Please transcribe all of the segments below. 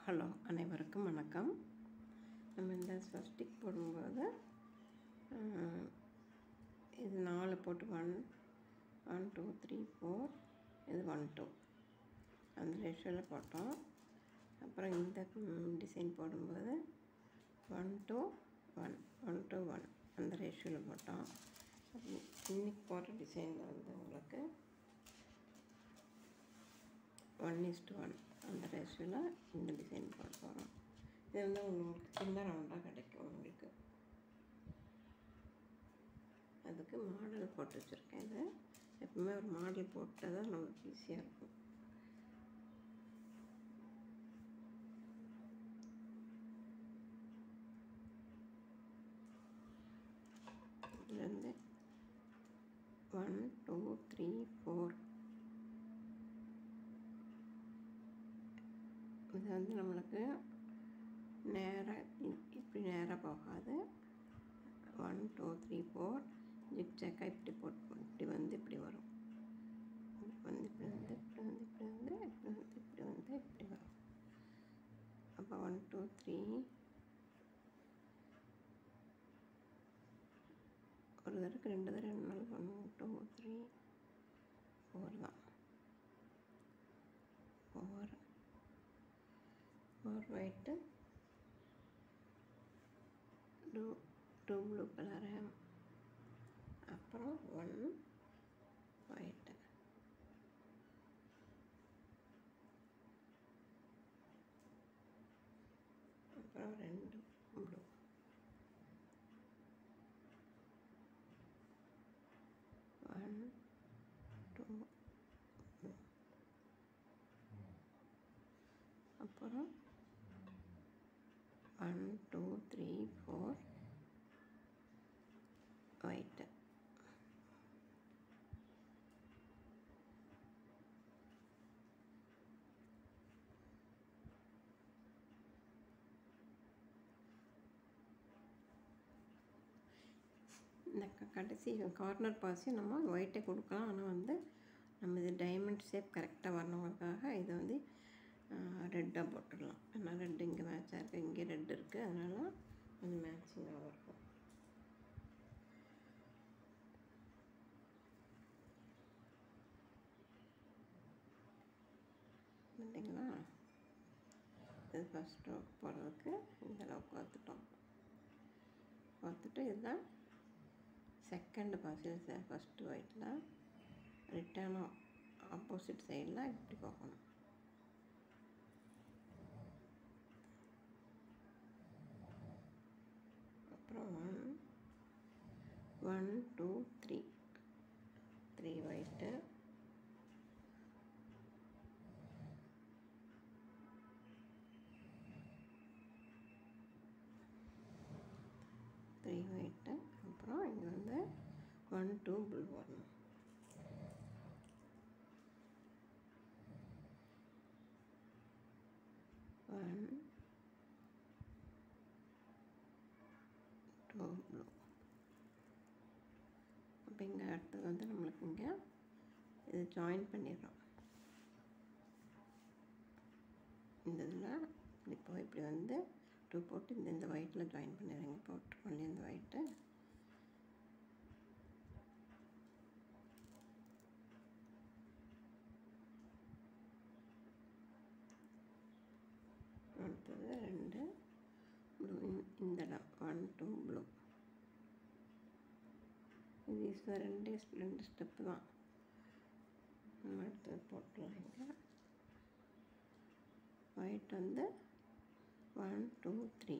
hello அனைவருக்கும் வணக்கம் நம்ம இந்த ஸ்வஸ்டிக் போடும்போது ஆஹ், இது நாலு போட்டு one one two three four இது ஒன் டூ அந்த ரேஷியோவில் போட்டோம் அப்புறம் இந்த டிசைன் போடும்போது one two one one two one அந்த ரேஷியோவில் போட்டோம் இன்னைக்கு போடுற டிசைனில் வந்து உங்களுக்கு ஒன் இஸ்டு ஒன் அந்த ரேஷியோவில் இந்த டிசைன் போட போகிறோம் இது வந்து உங்களுக்கு சின்ன ரவுண்டாக கிடைக்கும் உங்களுக்கு அதுக்கு மாடல் போட்டு வச்சுருக்கேன் இது எப்பவுமே ஒரு மாடல் போட்டால் தான் நமக்கு ஈஸியாக இருக்கும் இதுலேருந்து ஒன் டூ த்ரீ ஃபோர் இது வந்து நம்மளுக்கு நேராக இப்படி நேராக போகாது ஒன் டூ த்ரீ ஃபோர் ஜிக்ஜாக்காக இப்படி போட்டு இப்படி வந்து இப்படி வரும் இப்படி வந்து இப்படி வந்து இப்படி வந்து இப்படி வந்து இப்படி வந்து இப்படி வந்து இப்படி வரும் அப்போ ஒன் டூ த்ரீ ஒரு தடவைக்கு ரெண்டு தடவை ரெண்டு நாள் ஒன் டூ த்ரீ ஃபோர் தான் four four white two two blue colour அப்புறம் ஒன் ஒயிட்டு அப்புறம் ரெண்டு ப்ளூ ஒன் டூ அப்புறம் one two three four white இந்த க- கடைசி கார்னர் பாசி நம்ம ஒயிட்டே கொடுக்கலாம் ஆனால் வந்து நம்ம இது டைமண்ட் ஷேப் கரெக்டாக வரணுங்கிறதுக்காக இதை வந்து ரெட்டாக போட்டுடலாம் ஏன்னா ரெட் இங்கே மேட்சாக இருக்குது இங்கே ரெட் இருக்குது அதனால கொஞ்சம் மேட்சிங்காக இருக்கும் பார்த்தீங்களா இது ஃபஸ்ட் ரோ போடுறதுக்கு இந்த அளவுக்கு பார்த்துட்டோம் பார்த்துட்டு இதுதான் செகண்ட் பாசில் ஃபஸ்ட்டு ஒயிட்டில் ரிட்டர்னும் ஆப்போசிட் சைடில் இப்படி போகணும் அப்புறம் one one two three three white three white அப்புறம் இங்கே வந்து ஒன் டூ ப்ளூ வரணும் ஒன் டூ ப்ளூ அப்போ இங்கே அடுத்தது வந்து நம்மளுக்கு இங்கே இது ஜாயின் பண்ணிடுறோம் இந்த இதில் இப்படி போய் இப்படி வந்து டூ போட்டு இந்த இந்த ஒயிட்டில் ஜாயின் பண்ணிடுறீங்க போட்டுருக்கோம் இந்த ஒயிட்டு அடுத்தது ரெண்டு ப்ளூ இந்த இடம் ஒன் டூ ப்ளூ இது is the ரெண்டு ரெண்டு ஸ்டெப்பு தான் நம்ம அடுத்தது போட்டுடலாம் இங்கே ஒயிட் வந்து ஒன் டூ த்ரீ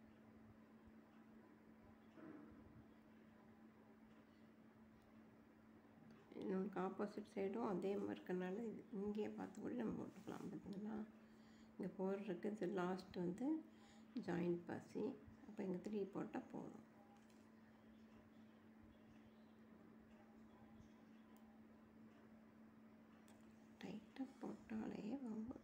நம்மளுக்கு ஆப்போசிட் சைடும் அதே மாதிரி இருக்கனால இது இங்கேயே பார்த்து கூட நம்ம போட்டுக்கலாம் பார்த்தீங்களா இங்கே போடுறதுக்கு இது லாஸ்ட் வந்து ஜாயிண்ட் பாசி அப்போ இங்கே த்ரீ போட்டால் போதும் டைட்டாக போட்டாலே ரொம்ப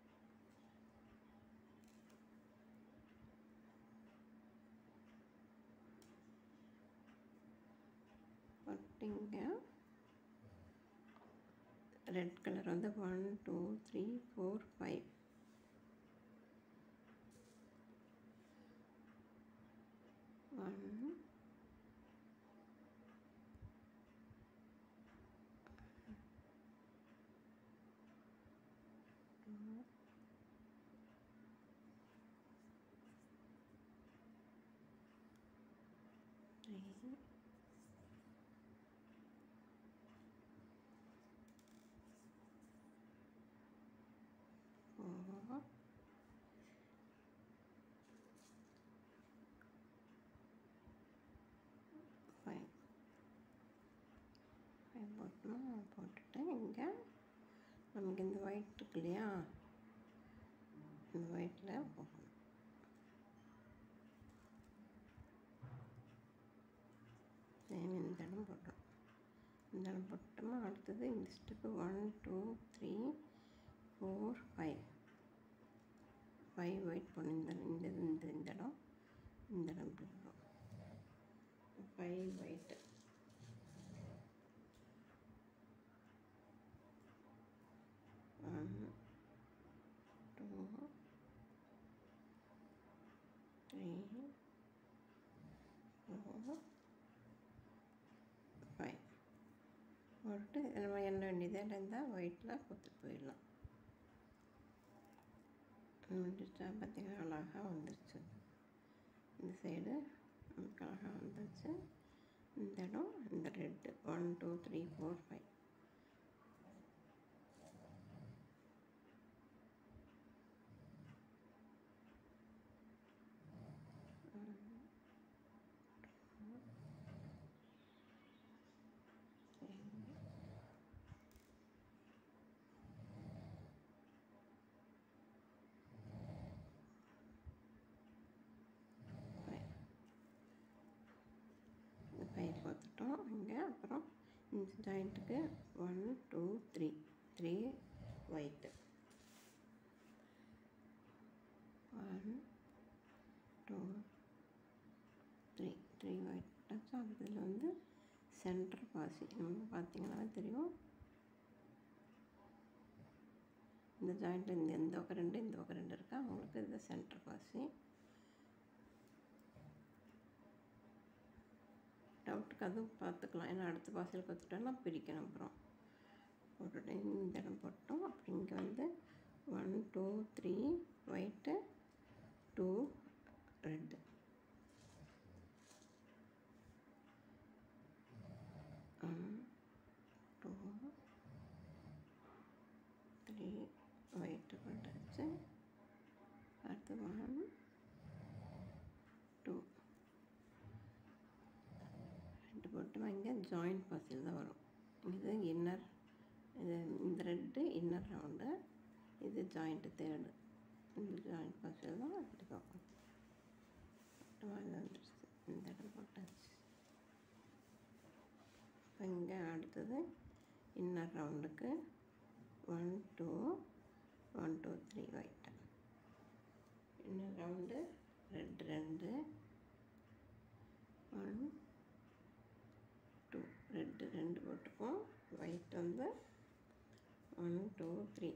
பட்டிங்க ரெட் கலர் வந்து one two three four five four five five போட்டோமா போட்டுட்டு இங்கே நமக்கு இந்த ஒயிட் இருக்கு இல்லையா இந்த ஒயிட்டில் போகணும் சேம் இந்த இடம் போட்டோம் இந்த இடம் போட்டோமா அடுத்தது இந்த step one two three four five five white போடணும் இந்த இந்த இந்த இந்த இடம் இந்த இடம் போடணும் five white one two three four five போட்டு நம்ம என்ன வேண்டியதாக இருந்தால் ஒயிட்டில் கொடுத்துட்டு போயிடலாம் முடிச்சா பார்த்திங்கன்னா அழகாக வந்துருச்சு இந்த சைடு நமக்கு அழகாக வந்துருச்சு இந்த இடம் இந்த red one two three four five five பார்த்துட்டோம் இங்கே அப்புறம் இந்த ஜாயிண்ட்டுக்கு one two three three white one two three three white touch இதில் வந்து சென்டர் பாசி நம்ம பார்த்தீங்கன்னா தெரியும் இந்த ஜாயிண்ட்டில் இந்த இந்த பக்கம் ரெண்டு இந்த பக்கம் ரெண்டு இருக்கா அவங்களுக்கு இது சென்டர் பாசி டவுட்டுக்கு அதுவும் பார்த்துக்கலாம் ஏன்னா அடுத்த பாசியில் கொடுத்துட்டோம்னா பிரிக்கணும் அப்புறம் போட்டுட்டு இந்த இடம் போட்டோம் அப்புறம் இங்கே வந்து one two three white two red one two three white போட்டாச்சு அடுத்து ஒன் டூ ரெண்டு போட்டு இங்கே ஜாயிண்ட் பாசில் தான் வரும் இது இன்னர் இது இந்த ரெட்டு இன்னர் ரவுண்டு இது ஜாயிண்ட்டு தேர்டு இந்த ஜாயிண்ட் பாசில் தான் ரெண்டு பார்க்கணும் இது வந்துடுச்சு இந்த இடம் போட்டாச்சு இப்போ இங்கே அடுத்தது இன்னர் ரவுண்டுக்கு one two one two three white inner round ரெண்டு ரெண்டு ஒன் டூ ரெண்டு ரெண்டு போட்டுப்போம் ஒயிட் வந்து one two three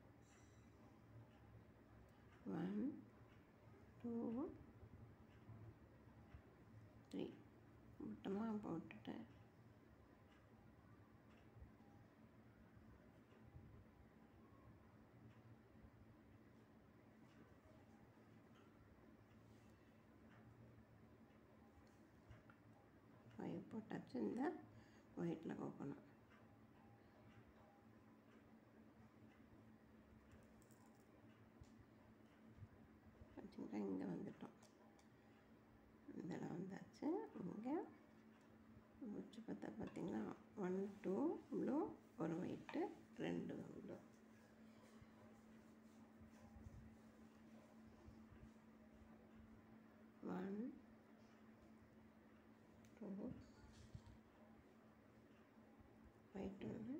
one two three மொத்தமாக போட்டுட்டேன் ஃபைவ் போட்டாச்சு இந்த ஒயிட்டில் கோக்கணும் வச்சுக்கிட்டா இங்கே வந்துட்டோம் இந்த இடம் வந்தாச்சு இங்கே முடிச்சு பார்த்தா பார்த்தீங்கன்னா ஒன் டூ ப்ளூ ஒரு ஒயிட்டு ரெண்டு ப்ளூ ஒன் டூ ஒயிட் ஒன்று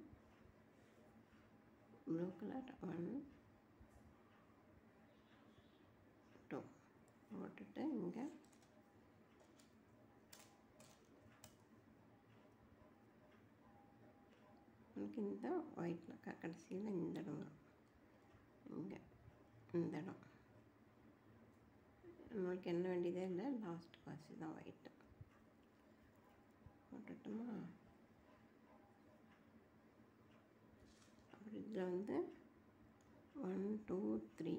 ப்ளூ கலர் ஒன் டூ போட்டுட்டு இங்கே எனக்கு இந்த ஒயிட்டில் க கடைசியில் இந்த இடம் வரும் இங்கே இந்த இடம் நம்மளுக்கு என்ன வேண்டியதே இல்லை லாஸ்ட் பாசி தான் ஒயிட்டு போட்டுட்டோமா அப்புறம் இதில் வந்து ஒன் டூ த்ரீ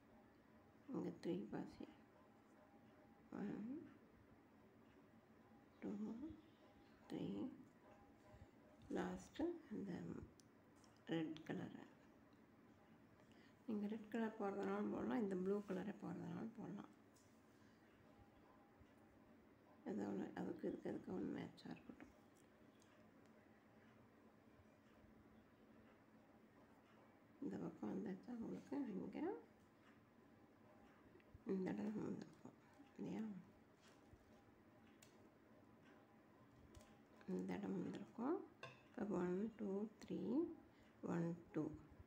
இங்கே த்ரீ பாசி ஒன் டூ த்ரீ லாஸ்ட்டு இந்த ரெட் கலரு நீங்கள் ரெட் கலர் போடுறதுனாலும் போடலாம் இந்த ப்ளூ கலரை போடுறதுனாலும் போடலாம் ஏதோ ஒன்று அதுக்கு இதுக்கு எதுக்கு ஒன்று மேட்சாக இருக்கட்டும் இந்த பக்கம் வந்தாச்சா உங்களுக்கு இங்கே இந்த இடம் வந்திருக்கும் இல்லையா இந்த இடம் வந்திருக்கும் இப்போ one two three one two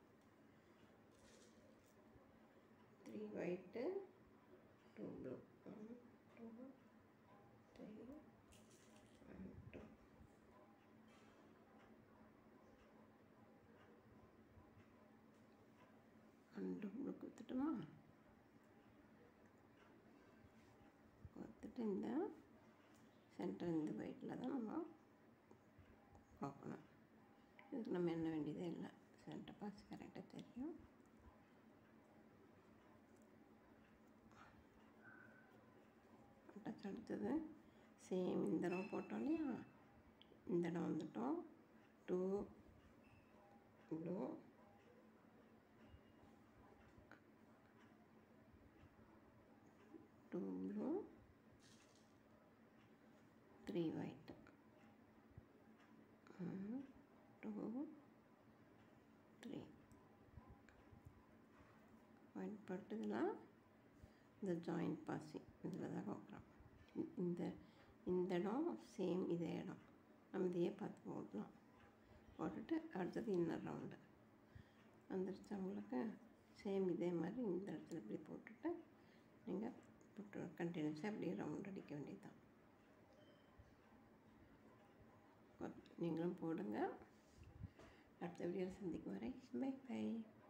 three white two blue one two three one two one two blue கொடுத்துட்டுமா கொடுத்துட்டு இந்த சென்டர் இந்த ஒயிட்டில் தான் நம்ம பார்க்கணும் இதுக்கு நம்ம என்ன வேண்டியதே இல்லை சென்டர் பாஸ் கரெக்டாக தெரியும் அட்டாச் அடுத்தது சேம் இந்த இடம் போட்டோம் இல்லையா இந்த இடம் வந்துட்டோம் two blue two blue three white two three white பட்டதுலாம் இந்த ஜாயிண்ட் பாசி இதில் தான் பார்க்குறோம் இந்த இந்த இடம் சேம் இதே இடம் நம்ம இதையே பார்த்து போடலாம் போட்டுட்டு அடுத்தது இன்னர் ரவுண்டு வந்துருச்சு உங்களுக்கு சேம் இதே மாதிரி இந்த இடத்துல இப்படி போட்டுட்டு நீங்கள் போட்டு கண்டினியூஸாக அப்படியே ரவுண்ட் அடிக்க வேண்டியதுதான் நீங்களும் போடுங்க அடுத்த வீடியோ சந்திக்கும் வரை பை பை